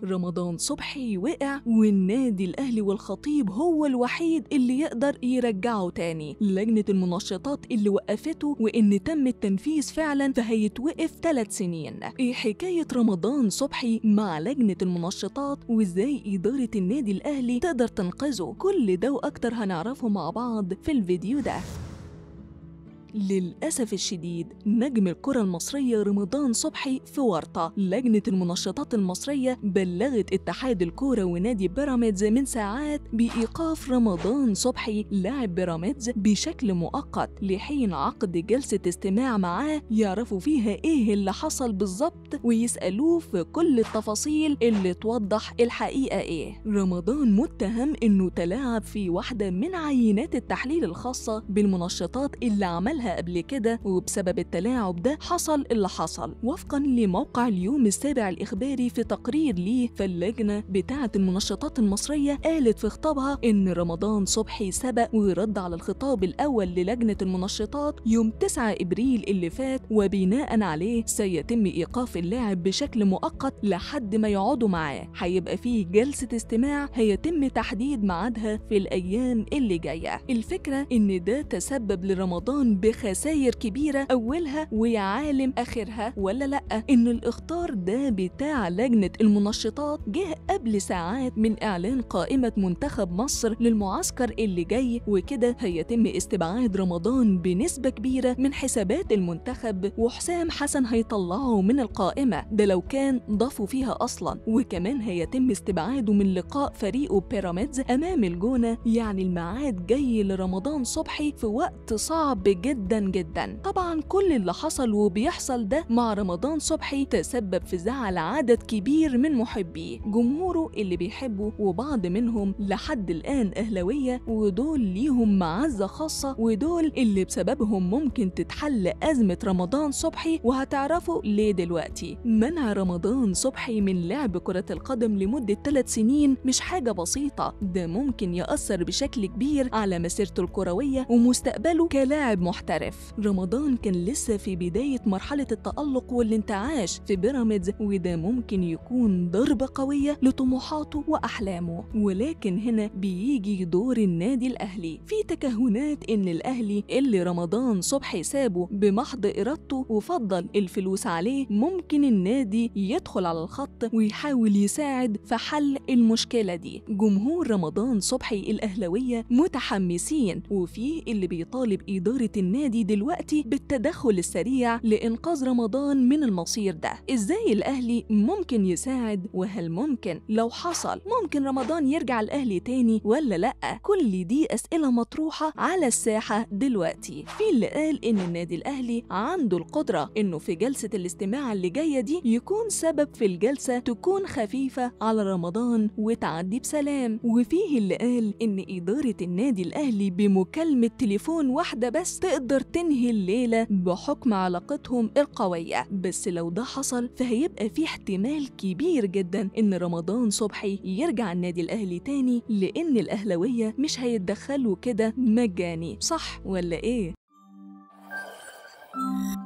رمضان صبحي وقع والنادي الأهلي والخطيب هو الوحيد اللي يقدر يرجعه تاني لجنة المنشطات اللي وقفته وإن تم التنفيذ فعلا فهيتوقف ثلاث سنين إيه حكاية رمضان صبحي مع لجنة المنشطات وإزاي إدارة النادي الأهلي تقدر تنقذه كل ده وأكتر هنعرفه مع بعض في الفيديو ده للأسف الشديد نجم الكرة المصرية رمضان صبحي في ورطة لجنة المنشطات المصرية بلغت اتحاد الكورة ونادي بيراميدز من ساعات بإيقاف رمضان صبحي لاعب بيراميدز بشكل مؤقت لحين عقد جلسة استماع معاه يعرفوا فيها إيه اللي حصل بالظبط ويسألوه في كل التفاصيل اللي توضح الحقيقة إيه رمضان متهم إنه تلاعب في واحدة من عينات التحليل الخاصة بالمنشطات اللي عملها عملها قبل كده وبسبب التلاعب ده حصل اللي حصل وفقا لموقع اليوم السابع الإخباري في تقرير ليه فاللجنة بتاعة المنشطات المصرية قالت في خطابها إن رمضان صبحي سبق ورد على الخطاب الأول للجنة المنشطات يوم 9 إبريل اللي فات وبناء عليه سيتم إيقاف اللاعب بشكل مؤقت لحد ما يقعدوا معاه هيبقى فيه جلسة استماع هيتم تحديد ميعادها في الأيام اللي جاية الفكرة إن ده تسبب لرمضان بخسائر كبيرة أولها ويا عالم آخرها ولا لأ إن الإخطار ده بتاع لجنة المنشطات جه قبل ساعات من إعلان قائمة منتخب مصر للمعسكر اللي جاي وكده هيتم استبعاد رمضان بنسبة كبيرة من حسابات المنتخب وحسام حسن هيطلعه من القائمة ده لو كان ضافوا فيها أصلا وكمان هيتم استبعاده من لقاء فريقه بيراميدز أمام الجونة يعني الميعاد جاي لرمضان صبحي في وقت صعب جدا جدا طبعا كل اللي حصل وبيحصل ده مع رمضان صبحي تسبب في زعل عدد كبير من محبيه جمهوره اللي بيحبه وبعض منهم لحد الآن أهلوية ودول ليهم معزة خاصة ودول اللي بسببهم ممكن تتحل أزمة رمضان صبحي وهتعرفوا ليه دلوقتي منع رمضان صبحي من لعب كرة القدم لمدة ثلاث سنين مش حاجة بسيطة ده ممكن يأثر بشكل كبير على مسيرته الكروية ومستقبله كلاعب محترف رمضان كان لسه في بداية مرحلة التألق والانتعاش في بيراميدز وده ممكن يكون ضربة قوية لطموحاته وأحلامه ولكن هنا بيجي دور النادي الأهلي في تكهنات إن الأهلي اللي رمضان صبحي سابه بمحض إرادته وفضل الفلوس عليه ممكن النادي يدخل على الخط ويحاول يساعد في حل المشكلة دي جمهور رمضان صبحي الأهلوية متحمسين وفيه اللي بيطالب إدارة النادي دلوقتي بالتدخل السريع لإنقاذ رمضان من المصير ده إزاي الأهلي ممكن يساعد وهل ممكن لو حصل ممكن رمضان يرجع الأهلي تاني ولا لأ كل دي أسئلة مطروحة على الساحة دلوقتي في اللي قال إن النادي الأهلي عنده القدرة إنه في جلسة الاستماع اللي جاية دي يكون سبب في الجلسة تكون خفيفة على رمضان وتعدي بسلام وفيه اللي قال إن إدارة النادي الأهلي بمكالمة تليفون واحدة بس تقدر تنهي الليلة بحكم علاقتهم القوية بس لو ده حصل فهيبقى في احتمال كبير جدا إن رمضان صبحي يرجع النادي الأهلي تاني لأن الأهلوية مش هيتدخلوا كده مجاني صح ولا إيه؟